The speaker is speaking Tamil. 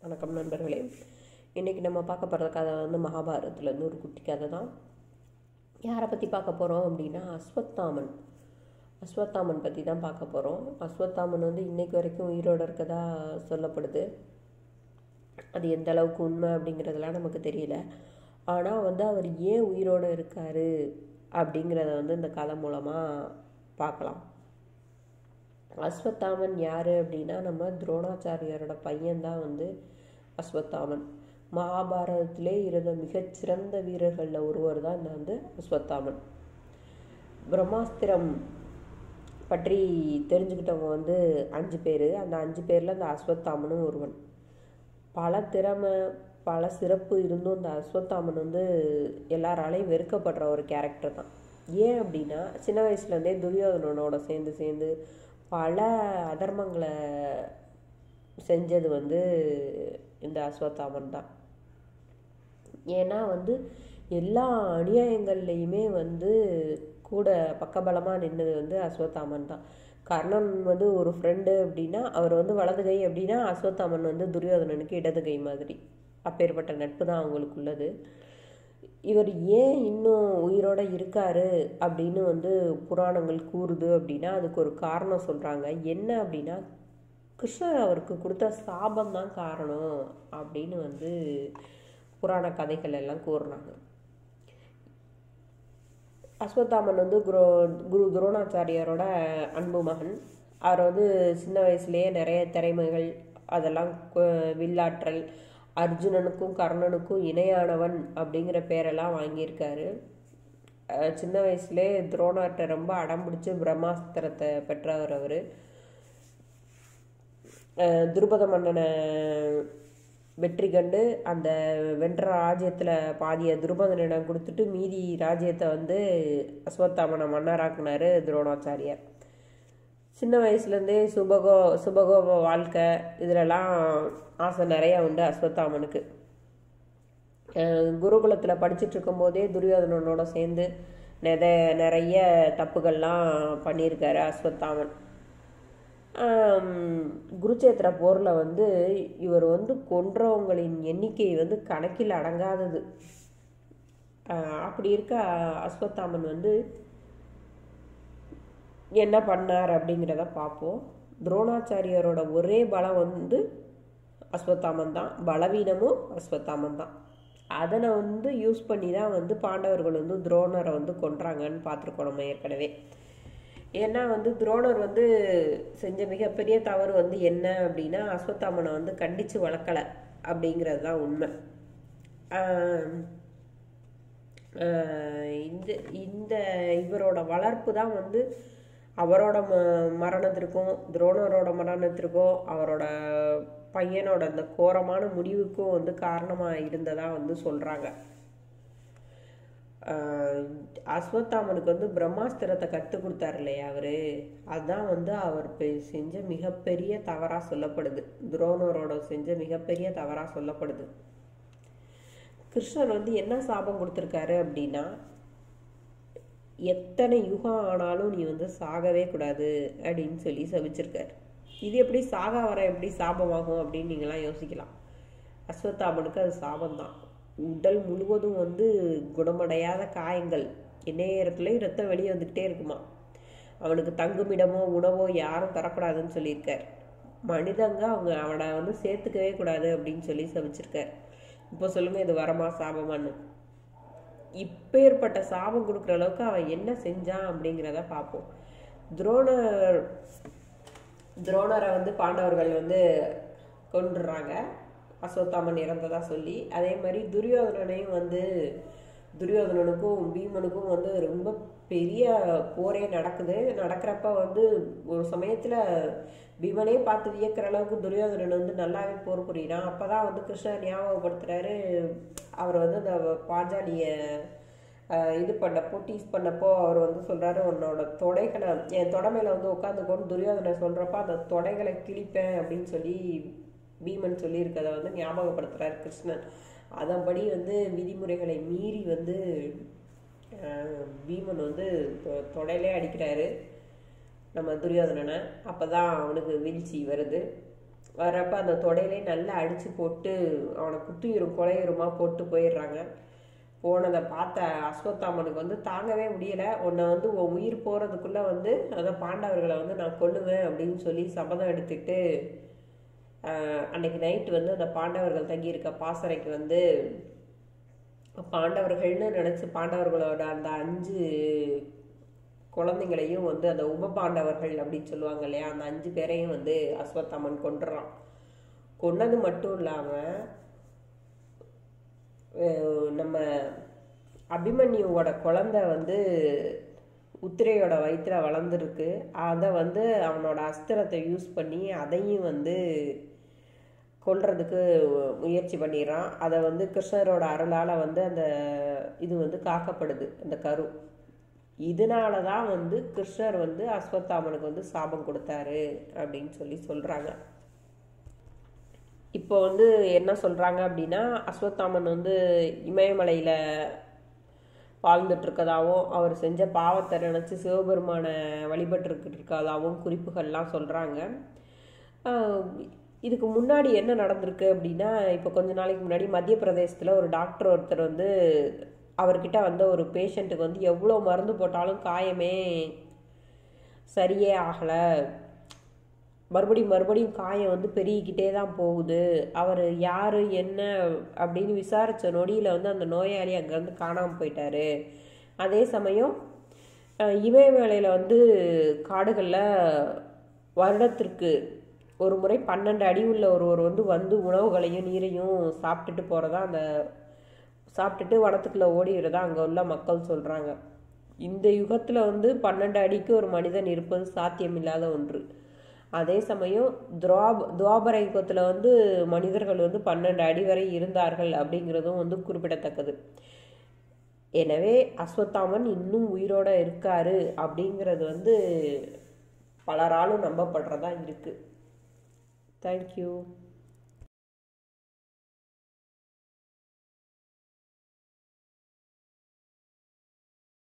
வணக்கம் நண்பர்களே இன்றைக்கி நம்ம பார்க்க போகிற கதை வந்து மகாபாரதத்துலேருந்து ஒரு குட்டி கதை தான் யாரை பற்றி பார்க்க போகிறோம் அப்படின்னா அஸ்வத்தாமன் அஸ்வத்தாமன் பற்றி தான் பார்க்க போகிறோம் அஸ்வத்தாமன் வந்து இன்னைக்கு வரைக்கும் உயிரோடு இருக்கதா சொல்லப்படுது அது எந்த அளவுக்கு உண்மை அப்படிங்கிறதெல்லாம் நமக்கு தெரியல ஆனால் வந்து அவர் ஏன் உயிரோடு இருக்கார் அப்படிங்கிறத வந்து இந்த கதை மூலமாக பார்க்கலாம் அஸ்வத்தாமன் யார் அப்படின்னா நம்ம துரோணாச்சாரியரோட பையன்தான் வந்து அஸ்வத்தாமன் மகாபாரதத்திலே இருந்த மிகச்சிறந்த வீரர்களில் ஒருவர் தான் இந்த வந்து அஸ்வத்தாமன் பிரம்மாஸ்திரம் பற்றி தெரிஞ்சுக்கிட்டவங்க வந்து அஞ்சு பேர் அந்த அஞ்சு பேரில் அந்த அஸ்வத்தாமனும் ஒருவன் பல திறமை பல சிறப்பு இருந்தும் இந்த அஸ்வத்தாமன் வந்து எல்லாராலையும் வெறுக்கப்படுற ஒரு கேரக்டர் தான் ஏன் அப்படின்னா சின்ன வயசுலேருந்தே துரியோதனனோட சேர்ந்து சேர்ந்து பல அதர்மங்களை செஞ்சது வந்து இந்த அஸ்வத்தாமன் தான் ஏன்னா வந்து எல்லா அநியாயங்கள்லையுமே வந்து கூட பக்கபலமாக நின்னது வந்து அஸ்வத்தாமன் தான் கர்ணன் வந்து ஒரு ஃப்ரெண்டு அப்படின்னா அவர் வந்து வலது கை அப்படின்னா அஸ்வத்தாமன் வந்து துரியோதனனுக்கு இடது கை மாதிரி அப்பேற்பட்ட நட்பு தான் அவங்களுக்குள்ளது இவர் ஏன் இன்னும் உயிரோட இருக்காரு அப்படின்னு வந்து புராணங்கள் கூறுது அப்படின்னா அதுக்கு ஒரு காரணம் சொல்கிறாங்க என்ன அப்படின்னா கிருஷ்ணர் அவருக்கு கொடுத்த சாபம் தான் காரணம் அப்படின்னு வந்து புராண கதைகள் எல்லாம் கூறுறாங்க அஸ்வத்தாமன் வந்து குரு குரு துரோணாச்சாரியாரோட அன்பு மகன் அவர் வந்து சின்ன வயசுலேயே நிறைய திறமைகள் அதெல்லாம் வில்லாற்றல் அர்ஜுனனுக்கும் கர்ணனுக்கும் இணையானவன் அப்படிங்கிற பேரெல்லாம் வாங்கியிருக்காரு சின்ன வயசுலேயே துரோணார்கிட்ட ரொம்ப அடம் பிடிச்சி பிரம்மாஸ்திரத்தை பெற்றவர் அவர் துருபத மன்னனை வெற்றி கண்டு அந்த வென்ற ராஜ்யத்தில் பாதிய துருபதனிடம் கொடுத்துட்டு மீதி ராஜ்யத்தை வந்து அஸ்வத்தாமனை மன்னராக்குனாரு துரோணாச்சாரியார் சின்ன வயசுலேருந்தே சுபகோ சுபகோப வாழ்க்கை இதிலெல்லாம் ஆசை நிறையா உண்டு அஸ்வத்தாமனுக்கு குருகுலத்தில் படிச்சுட்டு இருக்கும்போதே துரியோதனனோட சேர்ந்து நெத நிறைய தப்புகள்லாம் பண்ணியிருக்காரு அஸ்வத்தாமன் குருச்சேத்திர போரில் வந்து இவர் வந்து கொன்றவங்களின் எண்ணிக்கை வந்து கணக்கில் அடங்காதது அப்படி இருக்க அஸ்வத்தாமன் வந்து என்ன பண்ணார் அப்படிங்கிறத பார்ப்போம் துரோணாச்சாரியரோட ஒரே பலம் வந்து அஸ்வத்தாமன் தான் பலவீனமும் அஸ்வத்தாமன் தான் அதனை வந்து யூஸ் பண்ணி தான் வந்து பாண்டவர்கள் வந்து துரோணரை வந்து கொன்றாங்கன்னு பார்த்துருக்கோம் நம்ம ஏற்கனவே ஏன்னா வந்து துரோணர் வந்து செஞ்ச மிகப்பெரிய தவறு வந்து என்ன அப்படின்னா அஸ்வத்தாமனை வந்து கண்டித்து வளர்க்கலை அப்படிங்கிறது தான் உண்மை இந்த இந்த இவரோட வளர்ப்பு தான் வந்து அவரோட ம மரணத்திற்கும் துரோணரோட மரணத்திற்கும் அவரோட பையனோட அந்த கோரமான முடிவுக்கும் வந்து காரணமாக இருந்ததாக வந்து சொல்கிறாங்க அஸ்வத்தாமனுக்கு வந்து பிரம்மாஸ்திரத்தை கற்றுக் கொடுத்தாரு இல்லையா அவர் அதுதான் வந்து அவர் செஞ்ச மிகப்பெரிய தவறாக சொல்லப்படுது துரோணரோட செஞ்ச மிகப்பெரிய தவறாக சொல்லப்படுது கிருஷ்ணன் வந்து என்ன சாபம் கொடுத்துருக்காரு அப்படின்னா எத்தனை யுகம் ஆனாலும் நீ வந்து சாகவே கூடாது அப்படின்னு சொல்லி சபிச்சிருக்காரு இது எப்படி சாக வர எப்படி சாபமாகும் அப்படின்னு நீங்களாம் யோசிக்கலாம் அஸ்வத்தாமனுக்கு அது சாபம்தான் உடல் முழுவதும் வந்து குணமடையாத காயங்கள் நேரத்துலையும் ரத்தம் வெளியே வந்துக்கிட்டே இருக்குமா அவனுக்கு தங்குமிடமோ உணவோ யாரும் தரக்கூடாதுன்னு சொல்லியிருக்கார் மனிதங்க அவங்க அவனை வந்து சேர்த்துக்கவே கூடாது அப்படின்னு சொல்லி சபிச்சிருக்கார் இப்போ சொல்லுங்க இது வரமா சாபமான்னு இப்பேற்பட்ட சாபம் கொடுக்குற அளவுக்கு அவன் என்ன செஞ்சான் அப்படிங்கிறத பார்ப்போம் துரோணர் துரோணரை வந்து பாண்டவர்கள் வந்து கொண்டுடுறாங்க அஸ்வத்தாமன் இறந்ததா சொல்லி அதே மாதிரி துரியோதனனையும் வந்து துரியோதனனுக்கும் பீமனுக்கும் வந்து ரொம்ப பெரிய போரே நடக்குது நடக்கிறப்ப வந்து ஒரு சமயத்தில் பீமனே பார்த்து வியக்கிற அளவுக்கு துரியோதனன் வந்து நல்லாவே போர் புரியிறான் அப்போ தான் வந்து கிருஷ்ணர் ஞாபகப்படுத்துகிறாரு அவர் வந்து அந்த பாஞ்சாலியை இது பண்ணப்போ டீஸ் பண்ணப்போ அவர் வந்து சொல்கிறாரு உன்னோட தொடைகளை என் தொடைமையில் வந்து உட்காந்துக்கோன்னு துரியோதனை சொல்கிறப்ப அந்த தொடைகளை கிழிப்பேன் அப்படின்னு சொல்லி பீமன் சொல்லியிருக்கதை வந்து ஞாபகப்படுத்துகிறார் கிருஷ்ணன் அதன்படி வந்து விதிமுறைகளை மீறி வந்து பீமன் வந்து தொடையிலே அடிக்கிறாரு நம்ம துரியோதனனை அப்போ தான் அவனுக்கு வீழ்ச்சி வருது வரப்ப அந்த தொடையிலே நல்லா அடித்து போட்டு அவனை குத்துயிரும் கொலையுருமா போட்டு போயிடுறாங்க போனதை பார்த்த அஸ்வத்தாமனுக்கு வந்து தாங்கவே முடியலை உன்னை வந்து உன் உயிர் போகிறதுக்குள்ளே வந்து அந்த பாண்டவர்களை வந்து நான் கொல்லுவேன் அப்படின்னு சொல்லி சபதம் எடுத்துட்டு ஆஹ், அன்னைக்கு நைட்டு வந்து அந்த பாண்டவர்கள் தங்கியிருக்க பாசறைக்கு வந்து பாண்டவர்கள்னு நினச்சி பாண்டவர்களோட அந்த அஞ்சு குழந்தைங்களையும் வந்து அந்த உப பாண்டவர்கள் அப்படின்னு சொல்லுவாங்க இல்லையா அந்த அஞ்சு பேரையும் வந்து அஸ்வத்தாமன் கொன்றுறான் கொன்னது மட்டும் இல்லாமல் நம்ம அபிமன்யுவோட குழந்தை வந்து உத்திரையோட வயிற்றுல வளர்ந்துருக்கு அதை வந்து அவனோட அஸ்திரத்தை யூஸ் பண்ணி அதையும் வந்து கொல்றதுக்கு முயற்சி பண்ணிடுறான் அதை வந்து கிருஷ்ணரோட அருளால் வந்து அந்த இது வந்து காக்கப்படுது அந்த கரு இதனால தான் வந்து கிருஷ்ணர் வந்து அஸ்வத்தாமனுக்கு வந்து சாபம் கொடுத்தாரு அப்படின்னு சொல்லி சொல்கிறாங்க இப்போ வந்து என்ன சொல்கிறாங்க அப்படின்னா அஸ்வத்தாமன் வந்து இமயமலையில் வாழ்ந்துட்டு இருக்கதாவும் அவர் செஞ்ச பாவத்தை நினச்சி சிவபெருமானை வழிபட்டு இருக்கதாவும் குறிப்புகள்லாம் சொல்கிறாங்க இதுக்கு முன்னாடி என்ன நடந்திருக்கு அப்படின்னா இப்போ கொஞ்ச நாளைக்கு முன்னாடி மத்திய பிரதேசத்தில் ஒரு டாக்டர் ஒருத்தர் வந்து அவர்கிட்ட வந்த ஒரு பேஷண்ட்டுக்கு வந்து எவ்வளோ மருந்து போட்டாலும் காயமே சரியே ஆகலை மறுபடியும் மறுபடியும் காயம் வந்து பெருகிக்கிட்டே தான் போகுது அவர் யார் என்ன அப்படின்னு விசாரித்த நொடியில் வந்து அந்த நோயாளி அங்கேருந்து காணாமல் போயிட்டாரு அதே சமயம் அஹ், இமயமலையில் வந்து காடுகளில் வருடத்திற்கு ஒரு முறை பன்னெண்டு அடி உள்ள ஒருவர் வந்து வந்து உணவுகளையும் நீரையும் சாப்பிட்டுட்டு போகிறதா அந்த சாப்பிட்டுட்டு வனத்துக்குள்ளே ஓடிடுறதா அங்கே உள்ள மக்கள் சொல்கிறாங்க இந்த யுகத்தில் வந்து பன்னெண்டு அடிக்கு ஒரு மனிதன் இருப்பது சாத்தியமில்லாத ஒன்று அதே சமயம் துவாப துவாபர யுகத்தில் வந்து மனிதர்கள் வந்து பன்னெண்டு அடி வரை இருந்தார்கள் அப்படிங்கிறதும் வந்து குறிப்பிடத்தக்கது எனவே அஸ்வத்தாமன் இன்னும் உயிரோட இருக்காரு அப்படிங்கிறது வந்து பலராலும் நம்பப்படுறதா இருக்கு தேங்க்யூ